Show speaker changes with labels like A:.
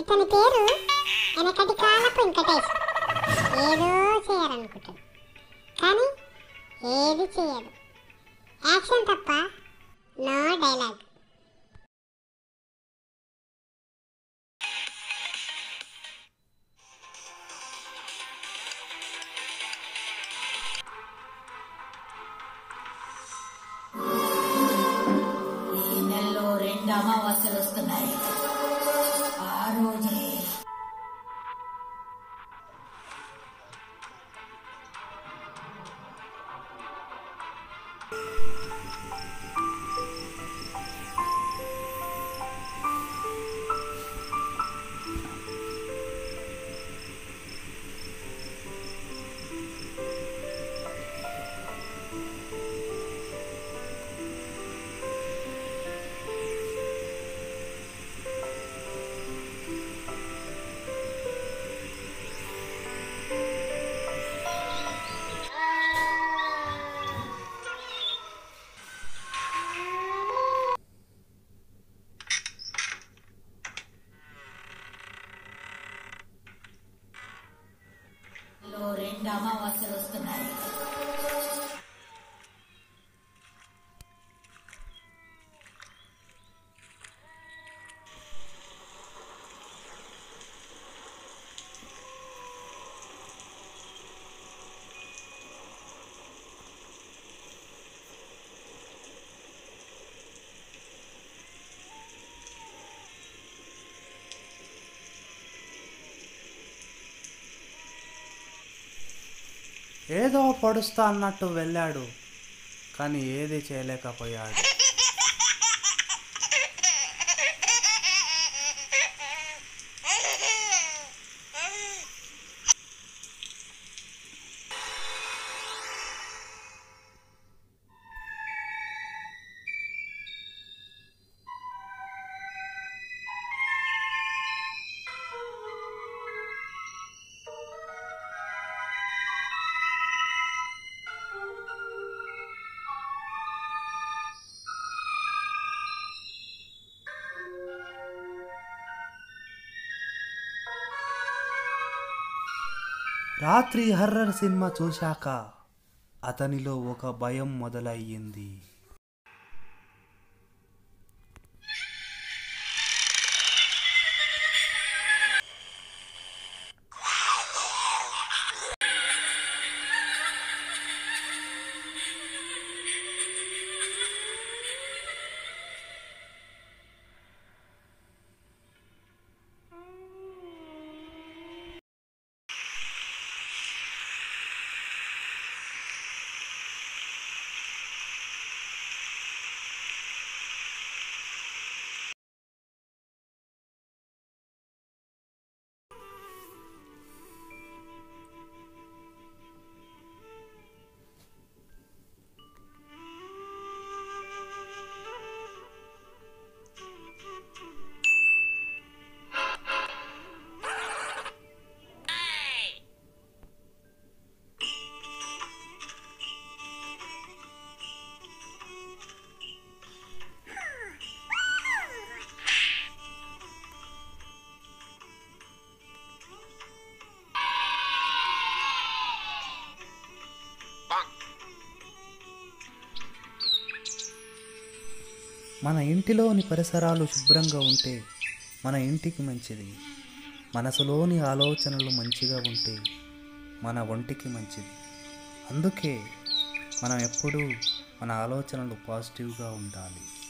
A: ఇతని పేరు వెనకటి కాలపు వెంకటేష్ ఏదో చేయాలనుకుంటాడు కానీ ఏది చేయడు యాక్షన్ తప్ప నో డైలాగ్
B: ఈ నెలలో రెండు అమావాస్యలు వస్తున్నాయి ఆ రోజే నెలలో రెండు అమావాస్యలు వస్తున్నాయి
C: ఏదో పొడుస్తా అన్నట్టు వెళ్ళాడు కానీ ఏది చేయలేకపోయాడు రాత్రి హర్రర్ సినిమా చూశాక అతనిలో ఒక భయం మొదలయ్యింది మన ఇంటిలోని పరిసరాలు శుభ్రంగా ఉంటే మన ఇంటికి మంచిది మనసులోని ఆలోచనలు మంచిగా ఉంటే మన ఒంటికి మంచిది అందుకే మనం ఎప్పుడూ మన ఆలోచనలు పాజిటివ్గా ఉండాలి